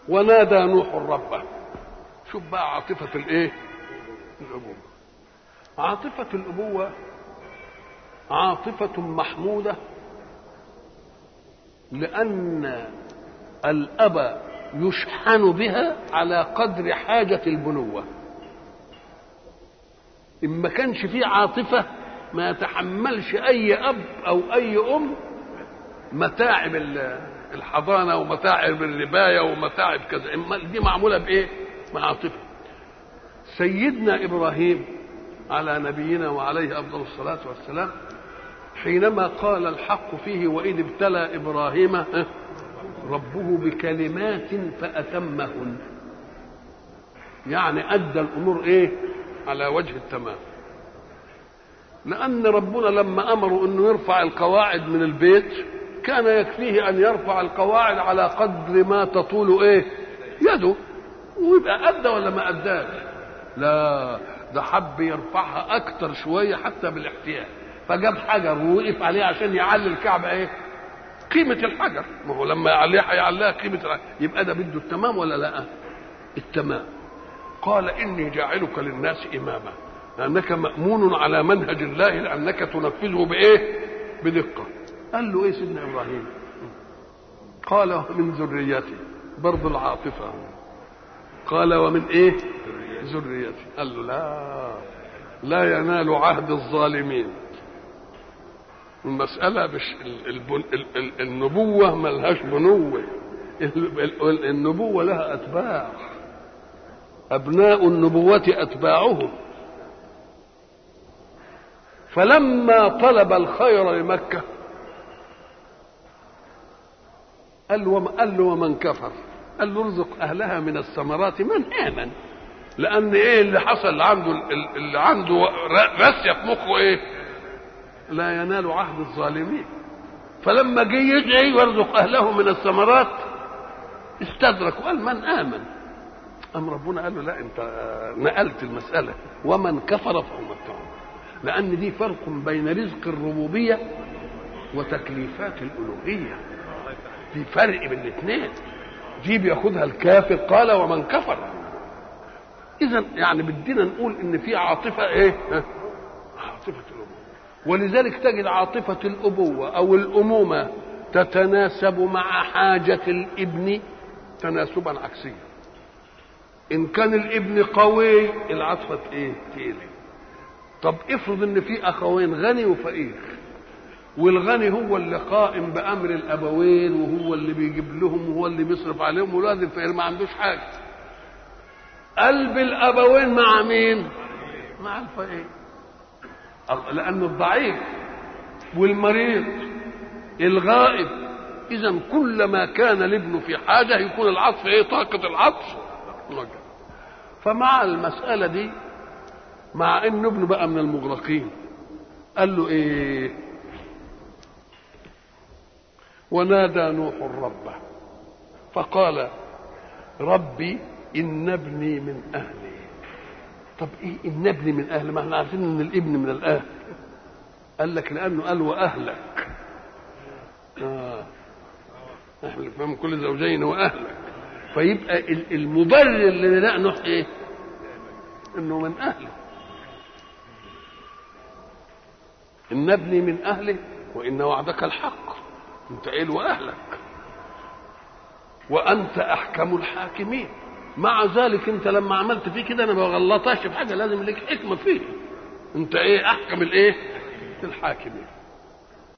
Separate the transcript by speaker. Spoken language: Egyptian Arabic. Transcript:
Speaker 1: ونادى نوح ربه شوف بقى عاطفة الايه الأبوة عاطفة الأبوة عاطفة محمودة لأن الأب يشحن بها على قدر حاجة البنوة إن ما كانش فيه عاطفة ما يتحملش أي أب أو أي أم متاعب الحضانة ومتاعب الرباية ومتاعب كذا دي معمولة بإيه؟ بعاطفة سيدنا إبراهيم على نبينا وعليه أفضل الصلاة والسلام حينما قال الحق فيه وإذ ابتلى إبراهيم ربه بكلمات فأتمهن يعني أدى الأمور إيه على وجه التمام لأن ربنا لما أمروا أنه يرفع القواعد من البيت كان يكفيه أن يرفع القواعد على قدر ما تطول إيه يده ويبقى أدى ولا ما أداش لا ده حب يرفعها أكتر شوية حتى بالاحتياج فجاب حجر ووقف عليه عشان يعلي الكعبة إيه قيمة الحجر ما هو لما يعليها هيعليها قيمة الحجر يبقى ده بده التمام ولا لا التمام قال إني جاعلك للناس إماما لأنك مأمون على منهج الله لأنك تنفذه بإيه بدقة قال له إيه سيدنا إبراهيم قال من ذريتي برضو العاطفة قال ومن إيه ذريتي قال له لا لا ينال عهد الظالمين المسألة مش البن... النبوة ملهاش بنوة النبوة لها أتباع أبناء النبوة أتباعهم فلما طلب الخير لمكة قال له قال له ومن كفر قال له ارزق أهلها من الثمرات من آمن لأن إيه اللي حصل عنده اللي عنده راسية في مخه إيه لا ينال عهد الظالمين فلما جه يدعي ويرزق اهله من الثمرات استدرك وقال من امن ام ربنا قال له لا انت نقلت المساله ومن كفر فامتعه لان دي فرق بين رزق الربوبيه وتكليفات الالوهيه في فرق بين الاثنين دي بياخدها الكافر قال ومن كفر اذا يعني بدينا نقول ان في عاطفه ايه عاطفه الالوهيه ولذلك تجد عاطفة الأبوة أو الأمومة تتناسب مع حاجة الابن تناسبا عكسيا إن كان الابن قوي العاطفة إيه؟ تقيلة طب افرض إن في أخوين غني وفقير والغني هو اللي قائم بأمر الأبوين وهو اللي بيجيب لهم وهو اللي بيصرف عليهم والولد الفقير ما عندوش حاجة قلب الأبوين مع مين؟ مع الفقير لأنه الضعيف والمريض الغائب إذا كلما كان الابن في حاجة يكون العطف إيه طاقة العطف فمع المسألة دي مع إنه ابنه بقى من المغرقين قال له إيه ونادى نوح ربه فقال ربي إن ابني من أهلي طب ايه ان ابني من اهل ما احنا عارفين ان الابن من الاهل قال لك لانه قال واهلك اه احنا فهم كل زوجين واهلك فيبقى المبرر لنداء نوح ايه انه من اهله ان ابني من اهله وان وعدك الحق انت قايل واهلك وانت احكم الحاكمين مع ذلك انت لما عملت فيه كده انا ما بغلطهاش في حاجه لازم لك حكمه فيه انت ايه احكم الايه الحاكمين